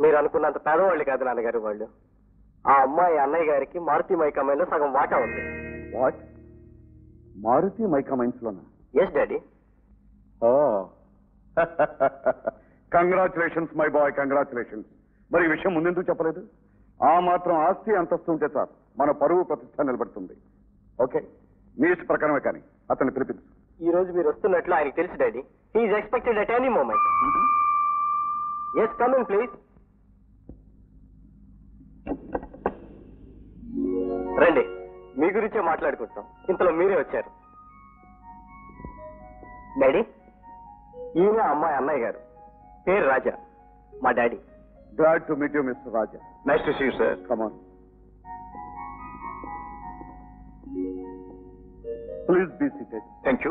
మీరు అనుకున్నంత పేదవాళ్ళు కాదు నాన్నగారు వాళ్ళు ఆ అమ్మాయి అన్నయ్య గారికి మారుతి మైకమ్మలో సగం వాటా ఉంది వాట్ మారుతి మైకా మైన్స్ లోనా yes daddy oh congratulations my boy congratulations మరి ఈ విషయం ముందెందుకు చెప్పలేదు ఆ మాత్రం ఆస్తి అంతస్తు ఉంటే సార్ మన పరువు ప్రతిష్ట నిలబడుతుంది ఓకే మీ ఇష్ట ప్రకారమే కానీ అతన్ని పిలిపించు ఈ రోజు మీరు వస్తున్నట్లు ఆయనకి తెలుసు daddy he's expected at any moment he's coming please రండి మీ గురించే మాట్లాడుకుంటాం ఇంతలో మీరే వచ్చారు డాడీ ఈయన అమ్మాయి అన్నయ్య గారు పేరు రాజా మా daddy glad to meet you mister Raja nice to see sir come on please be seated thank you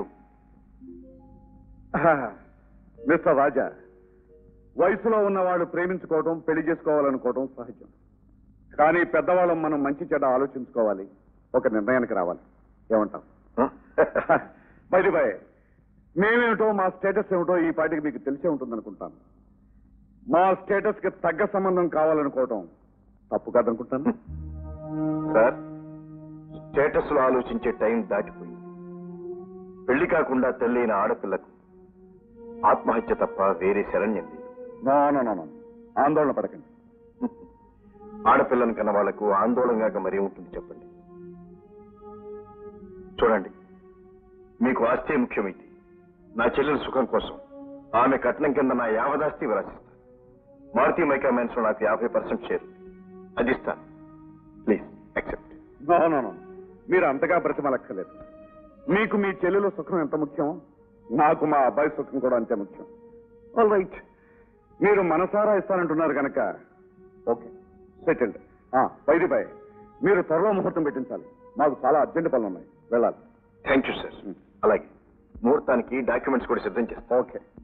mister Raja వయసులో ఉన్నవాళ్ళు ప్రేమించుకోవడం పెళ్లి చేసుకోవాలనుకోవడం సహజం కానీ పెద్దవాళ్ళం మనం మంచి చెడ్డ ఆలోచించుకోవాలి ఒక నిర్ణయానికి రావాలి ఏమంటాం బయట బై మేమేమిటో మా స్టేటస్ ఏమిటో ఈ పాటికి మీకు తెలిసే ఉంటుందనుకుంటాను మా స్టేటస్ కి తగ్గ సంబంధం కావాలనుకోవటం తప్పు కాదనుకుంటాను సార్ స్టేటస్ లో ఆలోచించే టైం దాటిపోయింది పెళ్లి కాకుండా తల్లైన ఆడపిల్లకు ఆత్మహత్య తప్ప వేరే శరణ్యం లేదు నో నో నో నో ఆందోళన పడకండి ఆడపిల్లని కన్న వాళ్లకు ఆందోళనగా మరీ ఉంటుంది చెప్పండి చూడండి మీకు ఆస్తే ముఖ్యమైంది నా చెల్లెల సుఖం కోసం ఆమె కట్నం కింద నా యావదాస్తి విరాసిస్తాను మారుతి మైకా మైన్స్ లో నాకు యాభై పర్సెంట్ షేర్ ఉంది. అది ఇస్తాను please accept no no no మీరు అంతగా బ్రతిమలక్కర్లేదు మీకు మీ చెల్లెల సుఖం ఎంత ముఖ్యం నాకు మా అబ్బాయి సుఖం కూడా అంతే ముఖ్యం ఆల్ రైట్ మీరు మనసారా ఇస్తానంటున్నారు కనుక ఓకే సెటిల్డ్ బైది బై మీరు త్వరలో ముహూర్తం పెట్టించాలి మాకు చాలా అర్జెంట్ పనులు ఉన్నాయి వెళ్ళాలి థ్యాంక్ యూ సార్ అలాగే ముహూర్తానికి డాక్యుమెంట్స్ కూడా సిద్ధం చేస్తాను ఓకే